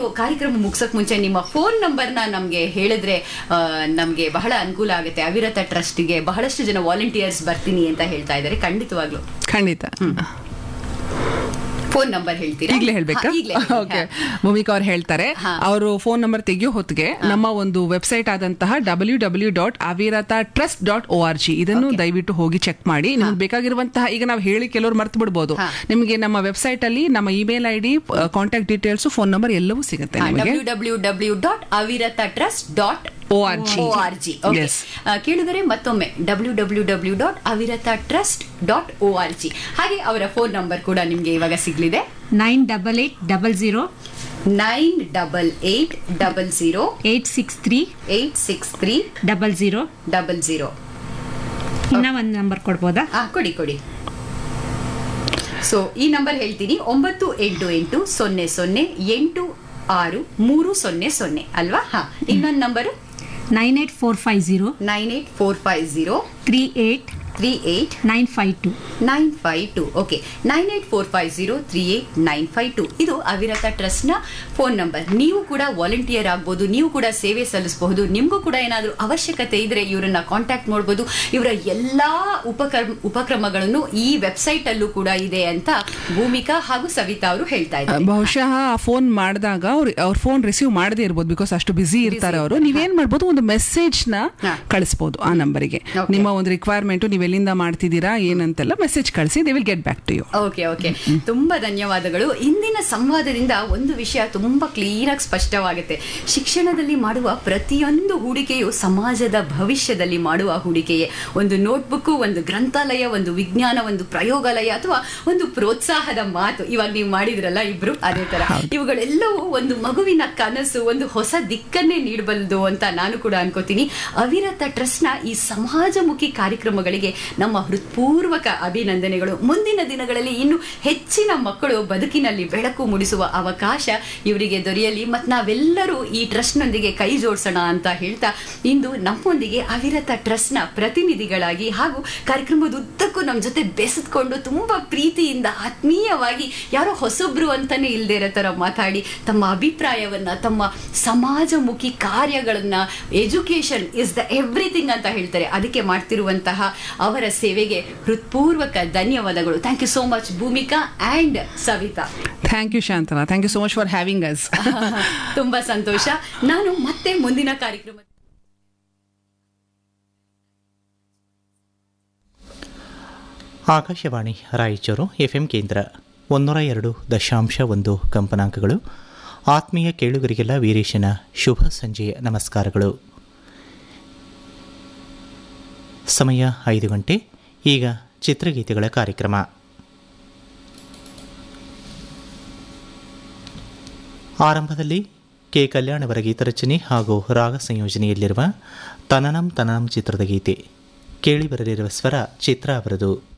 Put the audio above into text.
ಸ್ವಲ್ಪ ಕಾರ್ಯಕ್ರಮ ಮುಗ್ಸಕ್ ಮುಂಚೆ ನಿಮ್ಮ ಫೋನ್ ನಂಬರ್ನ ನಮ್ಗೆ ಹೇಳಿದ್ರೆ ಆ, ನಮ್ಗೆ ಬಹಳ ಅನುಕೂಲ ಆಗುತ್ತೆ ಅವಿರತ ಟ್ರಸ್ಟ್ಗೆ ಬಹಳಷ್ಟು ಜನ ವಾಲಂಟಿಯರ್ಸ್ ಬರ್ತೀನಿ ಅಂತ ಹೇಳ್ತಾ ಇದ್ದಾರೆ ಖಂಡಿತವಾಗ್ಲು ಖಂಡಿತ ಫೋನ್ ನಂಬರ್ ಹೇಳ್ತೀರಾ ಈಗಲೇ ಹೇಳ್ಬೇಕಾ ಹಾ, ಈಗ್ಲೇ ಹೇಳಿ. ಓಕೆ ಭೂಮಿಕಾ ಅವ್ರು ಹೇಳ್ತಾರೆ ಹಾ. ಅವರು ಫೋನ್ ನಂಬರ್ ತೆಗೆಯೋ ಹೊತ್ತಿಗೆ ನಮ್ಮ ಒಂದು ವೆಬ್ಸೈಟ್ ಆದಂತಹ W W dot Avirata trust dot O R G ಇದನ್ನು ದಯವಿಟ್ಟು ಹೋಗಿ ಚೆಕ್ ಮಾಡಿ ನಿಮ್ಗೆ ಬೇಕಾಗಿರುವಂತಹ ಈಗ ನಾವು ಹೇಳಿ ಕೆಲವರು ಮರ್ತು ಬಿಡ್ಬೋದು ಹಾ. ನಿಮಗೆ ನಮ್ಮ ವೆಬ್ಸೈಟ್ ಅಲ್ಲಿ ನಮ್ಮ email I D contact details phone number ಎಲ್ಲವೂ ಸಿಗುತ್ತೆ ನಿಮಗೆ W W W dot Avirata trust dot ORG. R G Yes. ಕೇಳಿದರೆ ಮತ್ತೊಮ್ಮೆ W W W dot Avirata trust dot O R G ಹಾಗೆ ಅವರ ಫೋನ್ ನಂಬರ್ ಕೂಡ ನಿಮ್ಗೆ ಇವಾಗ ಸಿಗ್ಲಿದೆ nine double eight double zero nine double eight double zero eight six three eight six three double zero double zero ಇನ್ನ ಒಂದು number ಕೊಡ್ಬೋದಾ ಆ ಕೊಡಿ ಕೊಡಿ ಸೊ ಈ ನಂಬರ್ ಹೇಳ್ತೀನಿ ಒಂಬತ್ತು ಎಂಟು ಎಂಟು ಸೊನ್ನೆ ಸೊನ್ನೆ ಎಂಟು ಆರು ಮೂರು ಸೊನ್ನೆ ಸೊನ್ನೆ ಅಲ್ವಾ ಹಾ ಇನ್ನೊಂದು number nine eight four five zero nine eight four five zero three eight three eight nine five two nine five two okay nine eight four five zero three eight nine five two ಇದು ಅವಿರತ ಟ್ರಸ್ಟ್ನ phone number ನೀವು ಕೂಡ volunteer ಆಗ್ಬೋದು ನೀವು ಕೂಡ ಸೇವೆ ಸಲ್ಲಿಸಬಹುದು ನಿಮಗೂ ಕೂಡ ಏನಾದರೂ ಅವಶ್ಯಕತೆ ಇದ್ರೆ ಇವರನ್ನ ಕಾಂಟ್ಯಾಕ್ಟ್ ಮಾಡ್ಬೋದು ಇವರ ಎಲ್ಲಾ ಉಪಕ್ರಮ ಉಪಕ್ರಮಗಳನ್ನು ಈ ವೆಬ್ಸೈಟ್ ಅಲ್ಲೂ ಕೂಡ ಇದೆ ಅಂತ ಭೂಮಿಕಾ ಹಾಗೂ ಸವಿತಾ ಅವರು ಹೇಳ್ತಾ ಇದ್ದಾರೆ ಬಹುಶಃ ಆ ಫೋನ್ ಮಾಡಿದಾಗ ಅವ್ರು ಅವ್ರ ಫೋನ್ ರಿಸೀವ್ ಮಾಡದೇ ಇರ್ಬೋದು ಬಿಕಾಸ್ ಅಷ್ಟು ಬಿಸಿ ಇರ್ತಾರೆ ಅವರು ನೀವೇನ್ ಮಾಡ್ಬೋದು ಒಂದು ಮೆಸೇಜ್ ನ ಹಾ. ಕಳಿಸಬಹುದು ಆ ನಂಬರಿಗೆ Okay. ನಿಮ್ಮ ಒಂದು ರಿಕ್ವೈರ್ಮೆಂಟ್ ನೀವು ಎಲ್ಲಿಂದ ಮಾಡ್ತಿದ್ದೀರಾ ಏನಂತೆಲ್ಲ ಮೆಸೇಜ್ ಕಳಿಸಿ they will get back to you okay okay ತುಂಬಾ ಧನ್ಯವಾದಗಳು ಇಂದಿನ ಸಂವಾದದಿಂದ ಒಂದು ವಿಷಯ ತುಂಬಾ ಕ್ಲೀನ್ ಆಗಿ ಸ್ಪಷ್ಟವಾಗುತ್ತೆ ಶಿಕ್ಷಣದಲ್ಲಿ ಮಾಡುವ ಪ್ರತಿಯೊಂದು ಹೂಡಿಕೆಯು ಸಮಾಜದ ಭವಿಷ್ಯದಲ್ಲಿ ಮಾಡುವ ಹೂಡಿಕೆಯೇ ಒಂದು ನೋಟ್ಬುಕ್ ಒಂದು ಗ್ರಂಥಾಲಯ ಒಂದು ವಿಜ್ಞಾನ ಒಂದು ಪ್ರಯೋಗಾಲಯ ಅಥವಾ ಒಂದು ಪ್ರೋತ್ಸಾಹದ ಮಾತು ಇವಾಗ ನೀವು ಮಾಡಿದ್ರಲ್ಲ ಇಬ್ರು ಅದೇ ತರ ಇವುಗಳೆಲ್ಲವೂ ಒಂದು ಮಗುವಿನ ಕನಸು ಒಂದು ಹೊಸ ದಿಕ್ಕನ್ನೇ ನೀಡಬಲ್ಲದು ಅಂತ ನಾನು ಕೂಡ ಅನ್ಕೋತೀನಿ ಅವಿರತ ಟ್ರಸ್ಟ್ನ ಈ ಸಮಾಜಮುಖಿ ಕಾರ್ಯಕ್ರಮಗಳಿಗೆ ನಮ್ಮ ಹೃತ್ಪೂರ್ವಕ ಅಭಿನಂದನೆಗಳು ಮುಂದಿನ ದಿನಗಳಲ್ಲಿ ಇನ್ನು ಹೆಚ್ಚಿನ ಮಕ್ಕಳು ಬದುಕಿನಲ್ಲಿ ಬೆಳಕು ಮೂಡಿಸುವ ಅವಕಾಶ ಇವರಿಗೆ ದೊರೆಯಲಿ ಮತ್ತು ನಾವೆಲ್ಲರೂ ಈ ಟ್ರಸ್ಟ್ನೊಂದಿಗೆ ಕೈ ಜೋಡಿಸೋಣ ಅಂತ ಹೇಳ್ತಾ ಇಂದು ನಮ್ಮೊಂದಿಗೆ ಅವಿರತ ಟ್ರಸ್ಟ್ನ ಪ್ರತಿನಿಧಿಗಳಾಗಿ ಹಾಗೂ ಕಾರ್ಯಕ್ರಮದ ಉದ್ದಕ್ಕೂ ನಮ್ಮ ಜೊತೆ ಬೆಸೆದುಕೊಂಡು ತುಂಬಾ ಪ್ರೀತಿಯಿಂದ ಆತ್ಮೀಯವಾಗಿ ಯಾರೋ ಹೊಸೊಬ್ರು ಅಂತಾನೆ ಇಲ್ಲದೆ ಇರೋ ಥರ ಮಾತಾಡಿ ತಮ್ಮ ಅಭಿಪ್ರಾಯವನ್ನ ತಮ್ಮ ಸಮಾಜಮುಖಿ ಕಾರ್ಯಗಳನ್ನ ಎಜುಕೇಶನ್ ಇಸ್ ದ ಎವ್ರಿಥಿಂಗ್ ಅಂತ ಹೇಳ್ತಾರೆ ಅದಕ್ಕೆ ಮಾಡ್ತಿರುವಂತಹ ಅವರ ಸೇವೆಗೆ ಹೃತ್ಪೂರ್ವಕ ಧನ್ಯವಾದಗಳು thank you so much Bhoomika and Savitha thank you Shantana thank you so much for having us ತುಂಬಾ ಸಂತೋಷ ನಾನು ಮತ್ತೆ ಮುಂದಿನ ಕಾರ್ಯಕ್ರಮ ಆಕಾಶವಾಣಿ ರಾಯಚೂರು ಎಫ್ಎಂ ಕೇಂದ್ರ ಒಂದೂರ ಎರಡು ದಶಾಂಶ ಒಂದು ಕಂಪನಾಂಕಗಳು ಆತ್ಮೀಯ ಕೇಳುಗರಿಗೆಲ್ಲ ವೀರೇಶನ ಶುಭ ಸಂಜೆಯ ನಮಸ್ಕಾರಗಳು ಸಮಯ ಐದು ಗಂಟೆ ಈಗ ಚಿತ್ರಗೀತೆಗಳ ಕಾರ್ಯಕ್ರಮ ಆರಂಭದಲ್ಲಿ ಕೆ ಕಲ್ಯಾಣವರ ಗೀತರಚನೆ ಹಾಗೂ ರಾಗ ಸಂಯೋಜನೆಯಲ್ಲಿರುವ ತನನಂ ತನನಂ ಚಿತ್ರದ ಗೀತೆ ಕೇಳಿ ಬರಲಿರುವ ಸ್ವರ ಚಿತ್ರ ಅವರದು